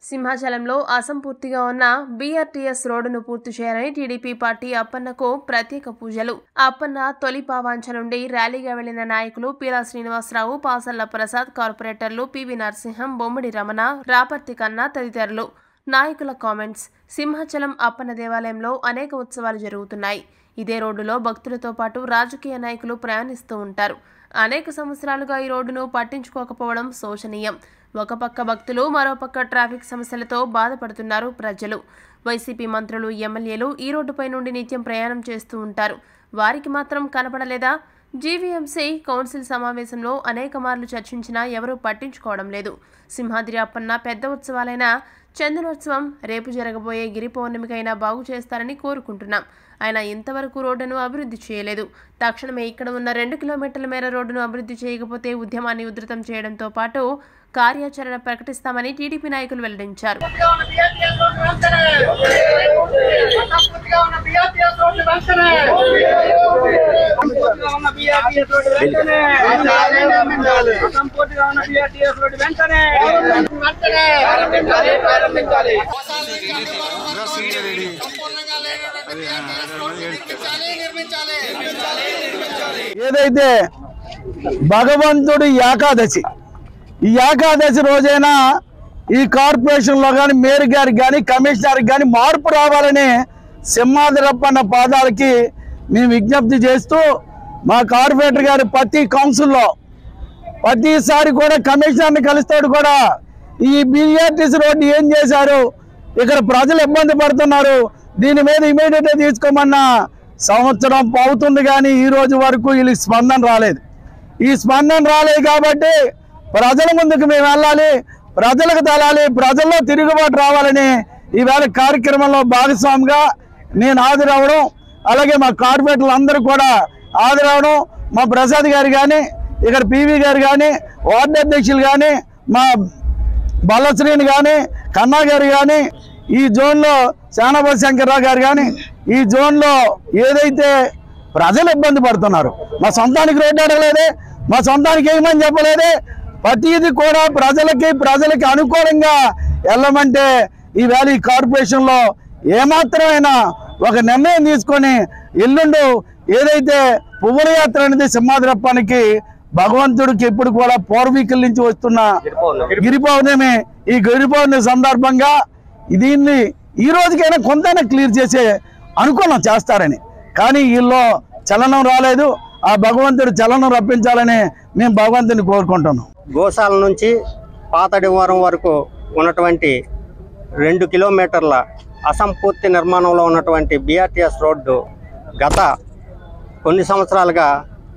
సింహాచలంలో అసంపూర్తిగా ఉన్న బీఆర్టీఎస్ రోడ్డును పూర్తి చేయాలని టీడీపీ పార్టీ అప్పన్నకు ప్రత్యేక పూజలు అప్పన్న తొలి పావాంచ నుండి ర్యాలీగా వెళ్లిన నాయకులు పీలా శ్రీనివాసరావు పాసల్ల ప్రసాద్ కార్పొరేటర్లు పివి నరసింహం బొమ్మిడి రమణ రాపర్తి కన్నా తదితరులు నాయకుల కామెంట్స్ సింహాచలం అప్పన్న దేవాలయంలో అనేక ఉత్సవాలు జరుగుతున్నాయి ఇదే రోడ్డులో భక్తులతో పాటు రాజకీయ నాయకులు ప్రయాణిస్తూ ఉంటారు అనేక సంవత్సరాలుగా ఈ రోడ్డును పట్టించుకోకపోవడం శోచనీయం ఒక పక్క భక్తులు మరోపక్క ట్రాఫిక్ సమస్యలతో బాధపడుతున్నారు ప్రజలు వైసీపీ మంత్రులు ఎమ్మెల్యేలు ఈ రోడ్డుపై నుండి నిత్యం ప్రయాణం చేస్తూ ఉంటారు వారికి మాత్రం కనపడలేదా జీవీఎంసీ కౌన్సిల్ సమావేశంలో అనేక మార్లు చర్చించినా ఎవరూ పట్టించుకోవడం లేదు సింహాద్రి అప్పన్న పెద్ద ఉత్సవాలైన చందనోత్సవం రేపు జరగబోయే గిరి పౌర్ణమికైనా బాగు చేస్తారని కోరుకుంటున్నాం ఆయన ఇంతవరకు రోడ్డును అభివృద్ధి చేయలేదు తక్షణమే ఇక్కడ ఉన్న రెండు కిలోమీటర్ల మేర రోడ్డును అభివృద్ధి చేయకపోతే ఉద్యమాన్ని ఉధృతం చేయడంతో పాటు కార్యాచరణ ప్రకటిస్తామని టీడీపీ నాయకులు వెల్లడించారు అసంపూర్తిగా ఉన్న BRTS రోడ్డు వెంటనే. అసంపూర్తిగా ఉన్న BRTS రోడ్డు వెంటనే. అసంపూర్తిగా ఉన్న BRTS రోడ్డు వెంటనే. వెంటనే. సంపూర్ణంగా లేనటువంటి BRTS రోడ్డు నిర్మించాలి, నిర్మించాలి. ఏదైతే భగవంతుడి ఏకాదశి ఈ ఏకాదశి రోజైనా ఈ కార్పొరేషన్లో కానీ మేయర్ గారికి కానీ కమిషనర్కి కానీ మార్పు రావాలని సింహాద్రప్పన్న పాదాలకి మేము విజ్ఞప్తి చేస్తూ మా కార్పొరేటర్ గారి ప్రతి కౌన్సిల్లో ప్రతిసారి కూడా కమిషనర్ని కలుస్తాడు కూడా ఈ బిఆర్టీసీ రోడ్డు ఏం చేశారు ఇక్కడ ప్రజలు ఇబ్బంది పడుతున్నారు దీని మీద ఇమీడియట్గా తీసుకోమన్న సంవత్సరం అవుతుంది కానీ ఈ రోజు వరకు వీళ్ళకి స్పందన రాలేదు ఈ స్పందన రాలేదు కాబట్టి ప్రజల ముందుకు మేము వెళ్ళాలి ప్రజలకు తెలాలి ప్రజల్లో తిరుగుబాటు రావాలని ఈవేళ కార్యక్రమంలో భాగస్వామిగా నేను హాజరవడం అలాగే మా కార్పొరేటర్లు అందరూ కూడా హాజరవడం మా ప్రసాద్ గారు కానీ ఇక్కడ పివి గారు కానీ వార్డు అధ్యక్షులు కానీ మా బల్లశ్రీని కానీ కన్నా గారు కానీ ఈ జోన్లో శానాబాద్ శంకర్రావు గారు కానీ ఈ జోన్లో ఏదైతే ప్రజలు ఇబ్బంది పడుతున్నారు మా సొంతానికి రోడ్డు అడగలేదే మా సొంతానికి ఏమని చెప్పలేదే ప్రతిది కూడా ప్రజలకి ప్రజలకి అనుకూలంగా వెళ్ళమంటే ఈవేళ ఈ కార్పొరేషన్లో ఏమాత్రమైనా ఒక నిర్ణయం తీసుకొని ఎల్లుండు ఏదైతే పువ్వుల యాత్ర అనేది సింహాద్రప్పానికి భగవంతుడికి ఎప్పుడు కూడా పూర్వీకుల నుంచి వస్తున్న గిరి పౌర్ణమి ఈ గిరి పౌర్ణమి సందర్భంగా దీన్ని ఈ రోజుకైనా కొంతైనా క్లియర్ చేసే అనుకున్నాం చేస్తారని కానీ వీళ్ళు చలనం రాలేదు ఆ భగవంతుడు చలనం రప్పించాలని మేము భగవంతుని కోరుకుంటున్నాం గోశాల నుంచి పాతడివారం వరకు ఉన్నటువంటి రెండు కిలోమీటర్ల అసంపూర్తి నిర్మాణంలో ఉన్నటువంటి బిఆర్టీఎస్ రోడ్డు గత కొన్ని సంవత్సరాలుగా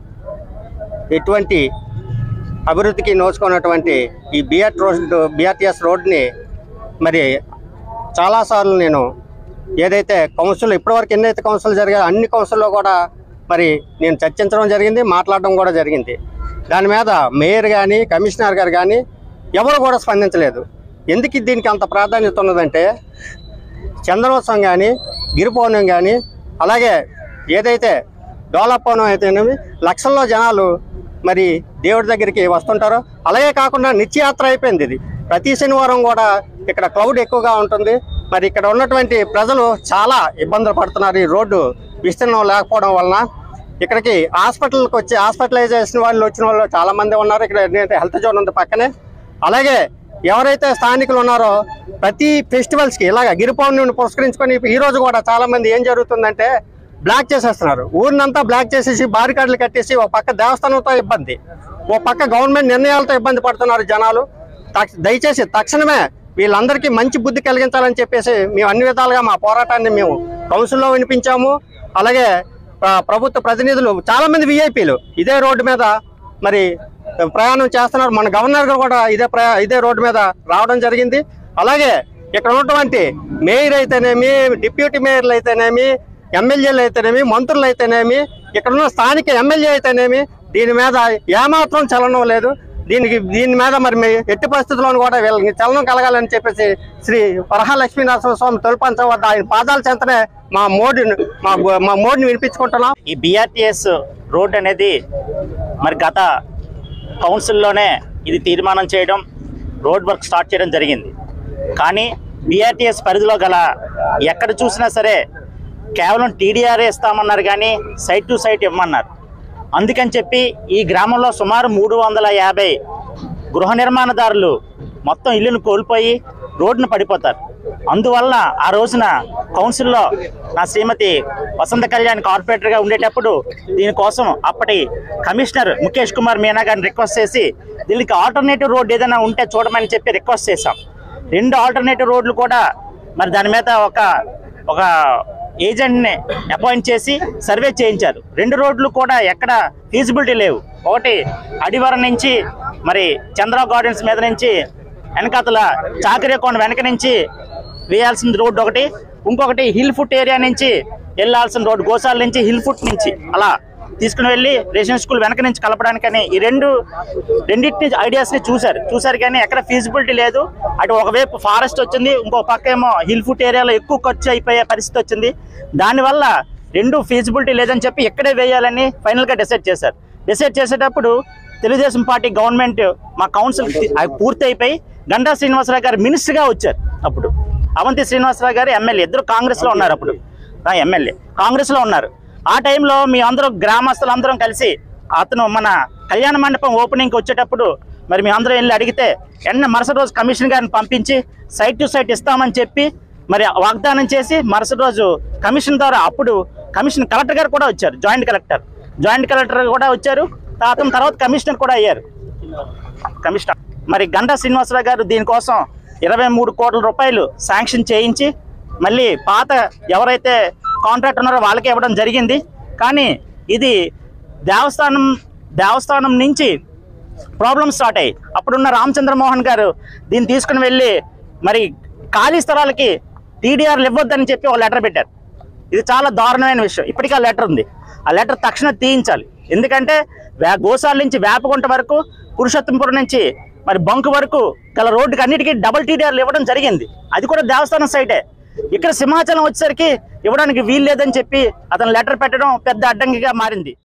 ఎటువంటి అభివృద్ధికి నోచుకున్నటువంటి ఈ బిఆర్ రోడ్డు బిఆర్టీఎస్ రోడ్ని మరి చాలాసార్లు నేను ఏదైతే కౌన్సిల్ ఇప్పటివరకు ఎన్నైతే కౌన్సిల్ జరిగాయో అన్ని కౌన్సిల్లో కూడా మరి నేను చర్చించడం జరిగింది మాట్లాడడం కూడా జరిగింది దాని మీద మేయర్ కానీ కమిషనర్ గారు కానీ ఎవరు కూడా స్పందించలేదు ఎందుకు దీనికి అంత ప్రాధాన్యత ఉన్నదంటే చందనోత్సవం కానీ గిరి పౌర్ణమి కానీ అలాగే ఏదైతే డోలా పౌర్ణమి అయితేనేమి లక్షల్లో జనాలు మరి దేవుడి దగ్గరికి వస్తుంటారు అలాగే కాకుండా నిత్యయాత్ర అయిపోయింది ఇది ప్రతి శనివారం కూడా ఇక్కడ క్లౌడ్ ఎక్కువగా ఉంటుంది మరి ఇక్కడ ఉన్నటువంటి ప్రజలు చాలా ఇబ్బందులు పడుతున్నారు ఈ రోడ్డు విస్తీర్ణం లేకపోవడం వలన ఇక్కడికి హాస్పిటల్కి వచ్చి హాస్పిటలైజేషన్ వాళ్ళు వచ్చిన వాళ్ళు చాలా మంది ఉన్నారు ఇక్కడ ఏంటంటే హెల్త్ జోన్ ఉంది పక్కనే అలాగే ఎవరైతే స్థానికులు ఉన్నారో ప్రతి ఫెస్టివల్స్కి ఇలాగ గిరి పౌర్ణమిని పురస్కరించుకొని ఈ రోజు కూడా చాలా మంది ఏం జరుగుతుందంటే బ్లాక్ చేసేస్తున్నారు ఊరినంతా బ్లాక్ చేసేసి బారికాడ్లు కట్టేసి ఒక పక్క దేవస్థానంతో ఇబ్బంది ఓ పక్క గవర్నమెంట్ నిర్ణయాలతో ఇబ్బంది పడుతున్నారు జనాలు తక్ష- దయచేసి తక్షణమే వీళ్ళందరికీ మంచి బుద్ధి కలిగించాలని చెప్పేసి మేము అన్ని విధాలుగా మా పోరాటాన్ని మేము కౌన్సిల్లో వినిపించాము అలాగే ప్ర- ప్రభుత్వ ప్రతినిధులు చాలా మంది విఐపీలు ఇదే రోడ్డు మీద మరి ప్రయాణం చేస్తున్నారు మన గవర్నర్ గారు కూడా ఇదే ప్రయా ఇదే రోడ్డు మీద రావడం జరిగింది అలాగే ఇక్కడ ఉన్నటువంటి మేయర్ అయితేనేమి డిప్యూటీ మేయర్లు అయితేనేమి ఎమ్మెల్యేలు అయితేనేమి మంత్రులు అయితేనేమి ఇక్కడ ఉన్న స్థానిక ఎమ్మెల్యే అయితేనేమి దీని మీద ఏమాత్రం చలనం లేదు దీనికి దీని మీద మరి మీ ఎట్టి పరిస్థితుల్లోనూ కూడా వీళ్ళకి చలనం కలగాలని చెప్పేసి శ్రీ వరహాలక్ష్మీ నరసింహస్వామి తొలిపంచం వద్ద ఆయన పాదాల చెంతనే మా మోడీని మా మా మోడీని వినిపించుకుంటున్నాం ఈ బిఆర్టీఎస్ రోడ్ అనేది మరి గత కౌన్సిల్లోనే ఇది తీర్మానం చేయడం రోడ్ వర్క్ స్టార్ట్ చేయడం జరిగింది కానీ బిఆర్టీఎస్ పరిధిలో గల ఎక్కడ చూసినా సరే కేవలం టీడీఆర్ ఇస్తామన్నారు కానీ సైట్ టు సైట్ ఇవ్వమన్నారు అందుకని చెప్పి ఈ గ్రామంలో సుమారు మూడు వందల యాభై గృహ నిర్మాణదారులు మొత్తం ఇల్లును కోల్పోయి రోడ్డున పడిపోతారు అందువల్ల ఆ రోజున కౌన్సిల్లో నా శ్రీమతి వసంత కళ్యాణ్ కార్పొరేటర్గా ఉండేటప్పుడు దీనికోసం అప్పటి కమిషనర్ ముఖేష్ కుమార్ మీనా గారిని రిక్వెస్ట్ చేసి దీనికి ఆల్టర్నేటివ్ రోడ్ ఏదైనా ఉంటే చూడమని చెప్పి రిక్వెస్ట్ చేశాం రెండు ఆల్టర్నేటివ్ రోడ్లు కూడా మరి దాని మీద ఒక ఒక ఏజెంట్ని అపాయింట్ చేసి సర్వే చేయించారు రెండు రోడ్లు కూడా ఎక్కడ ఫీజిబిలిటీ లేవు ఒకటి అడివరం నుంచి మరి చంద్ర గార్డెన్స్ మీద నుంచి వెనకాతల చాకరేకొండ వెనక నుంచి వేయాల్సిన రోడ్డు ఒకటి ఇంకొకటి హిల్ ఫుట్ ఏరియా నుంచి వెళ్ళాల్సిన రోడ్డు గోసాల నుంచి హిల్ ఫుట్ నుంచి అలా తీసుకుని వెళ్ళి రేషన్ స్కూల్ వెనక నుంచి కలపడానికని ఈ రెండు రెండింటిని ఐడియాస్ ని చూశారు చూశారు కానీ ఎక్కడ ఫీజిబిలిటీ లేదు అటు ఒకవైపు ఫారెస్ట్ వచ్చింది ఇంకో పక్క ఏమో హిల్ ఫుట్ ఏరియాలో ఎక్కువ ఖర్చు అయిపోయే పరిస్థితి వచ్చింది దానివల్ల రెండు ఫీజిబిలిటీ లేదని చెప్పి ఎక్కడే వేయాలని ఫైనల్ గా డిసైడ్ చేశారు డిసైడ్ చేసేటప్పుడు తెలుగుదేశం పార్టీ గవర్నమెంట్ మా కౌన్సిల్ పూర్తి అయిపోయి గంటా శ్రీనివాసరావు గారు మినిస్టర్ గా వచ్చారు అప్పుడు అవంతి శ్రీనివాసరావు గారు ఎమ్మెల్యే ఇద్దరు కాంగ్రెస్ లో ఉన్నారు అప్పుడు ఆ ఎమ్మెల్యే కాంగ్రెస్ లో ఉన్నారు ఆ టైంలో మీ అందరూ గ్రామస్తులు అందరం కలిసి అతను మన కళ్యాణ మండపం ఓపెనింగ్కి వచ్చేటప్పుడు మరి మీ అందరూ వెళ్ళి అడిగితే ఎన్న మరుసటి రోజు కమిషన్ గారిని పంపించి సైట్ టు సైట్ ఇస్తామని చెప్పి మరి వాగ్దానం చేసి మరుసటి రోజు కమిషన్ ద్వారా అప్పుడు కమిషన్ కలెక్టర్ గారు కూడా వచ్చారు జాయింట్ కలెక్టర్ జాయింట్ కలెక్టర్ కూడా వచ్చారు అతని తర్వాత కమిషనర్ కూడా అయ్యారు కమిషనర్ మరి గంటా శ్రీనివాసరావు గారు దీనికోసం ఇరవై మూడు కోట్ల రూపాయలు శాంక్షన్ చేయించి మళ్ళీ పాత ఎవరైతే కాంట్రాక్ట్ ఉన్నారో వాళ్ళకి ఇవ్వడం జరిగింది కానీ ఇది దేవస్థానం దేవస్థానం నుంచి ప్రాబ్లమ్ స్టార్ట్ అయ్యి అప్పుడున్న రామచంద్రమోహన్ గారు దీన్ని తీసుకుని వెళ్ళి మరి ఖాళీ స్థలాలకి టీడీఆర్లు ఇవ్వద్దని చెప్పి ఒక లెటర్ పెట్టారు ఇది చాలా దారుణమైన విషయం ఇప్పటికీ ఆ లెటర్ ఉంది ఆ లెటర్ తక్షణం తీయించాలి ఎందుకంటే వే గోసాల నుంచి వేపగుంట వరకు పురుషోత్తంపురం నుంచి మరి బంకు వరకు గల రోడ్డుకి అన్నిటికీ డబుల్ టీడీఆర్లు ఇవ్వడం జరిగింది అది కూడా దేవస్థానం సైటే ఇక్కడ సింహాచలం వచ్చేసరికి ఇవ్వడానికి వీలు లేదని చెప్పి అతను లెటర్ పెట్టడం పెద్ద అడ్డంకిగా మారింది